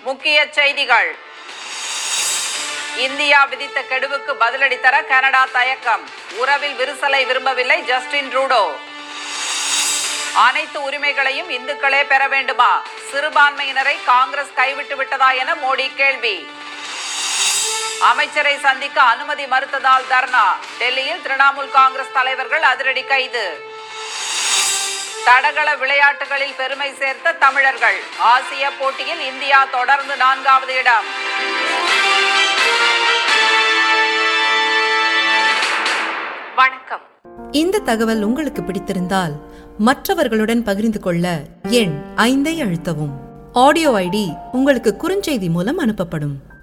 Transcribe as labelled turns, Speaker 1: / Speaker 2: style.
Speaker 1: முக்கிய செய்திகள் இந்தியா விதித்த கெடுவுக்கு பதிலடி தர கனடா தயக்கம் உறவில் விரிசலை விரும்பவில்லை ஜஸ்டின் ட்ரூடோ அனைத்து உரிமைகளையும் இந்துக்களே பெற வேண்டுமா சிறுபான்மையினரை காங்கிரஸ் கைவிட்டு விட்டதா என மோடி கேள்வி அமைச்சரை சந்திக்க அனுமதி மறுத்ததால் தர்ணா டெல்லியில் திரிணாமுல் காங்கிரஸ் தலைவர்கள் அதிரடி கைது தடகள விளையாட்டுகளில் பெருமை சேர்த்த தமிழர்கள் ஆசிய போட்டியில் இந்தியா தொடர்ந்து நான்காவது இடம்
Speaker 2: வணக்கம்
Speaker 3: இந்த தகவல் உங்களுக்கு பிடித்திருந்தால் மற்றவர்களுடன் பகிர்ந்து கொள்ள எண் ஐந்தை அழுத்தவும் ஆடியோ ஐடி உங்களுக்கு குறுஞ்செய்தி மூலம் அனுப்பப்படும்